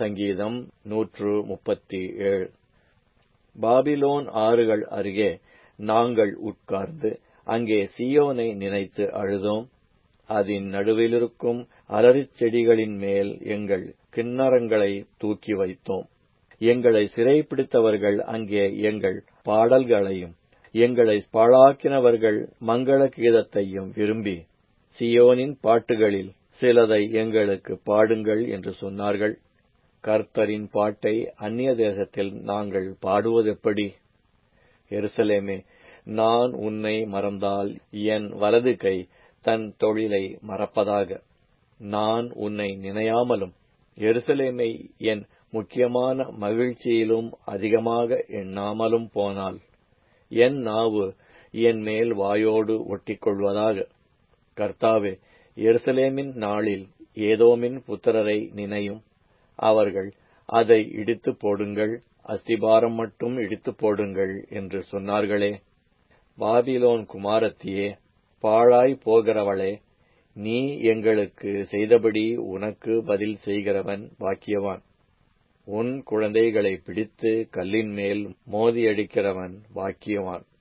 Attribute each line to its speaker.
Speaker 1: சங்கீதம் நூற்று முப்பத்தி ஏழு பாபிலோன் ஆறுகள் அருகே நாங்கள் உட்கார்ந்து அங்கே சியோனை நினைத்து அழுதோம் அதன் நடுவிலிருக்கும் அலரிச் செடிகளின் மேல் எங்கள் கிண்ணறங்களை தூக்கி வைத்தோம் எங்களை சிறைப்பிடித்தவர்கள் அங்கே எங்கள் பாடல்களையும் எங்களை பாழாக்கினவர்கள் மங்கள கீதத்தையும் விரும்பி சியோனின் பாட்டுகளில் சிலதை எங்களுக்கு பாடுங்கள் என்று சொன்னார்கள் கர்த்தரின் பாட்டை அந்நிய தேசத்தில் நாங்கள் பாடுவதெப்படி எருசலேமே நான் உன்னை மறந்தால் என் வலது கை தன் தொழிலை மறப்பதாக நான் உன்னை நினையாமலும் எருசலேமை என் முக்கியமான மகிழ்ச்சியிலும் அதிகமாக எண்ணாமலும் போனால் என் நாவு என் மேல் வாயோடு ஒட்டிக்கொள்வதாக கர்த்தாவே எருசலேமின் நாளில் ஏதோமின் புத்திரரை நினையும் அவர்கள் அதை இடித்து போடுங்கள் அஸ்திபாரம் மட்டும் இடித்து போடுங்கள் என்று சொன்னார்களே பாபிலோன் குமாரத்தியே பாழாய் போகிறவளே நீ எங்களுக்கு செய்தபடி உனக்கு பதில் செய்கிறவன் பாக்கியவான் உன் குழந்தைகளை பிடித்து கல்லின் மேல் மோதியடிக்கிறவன் பாக்கியவான்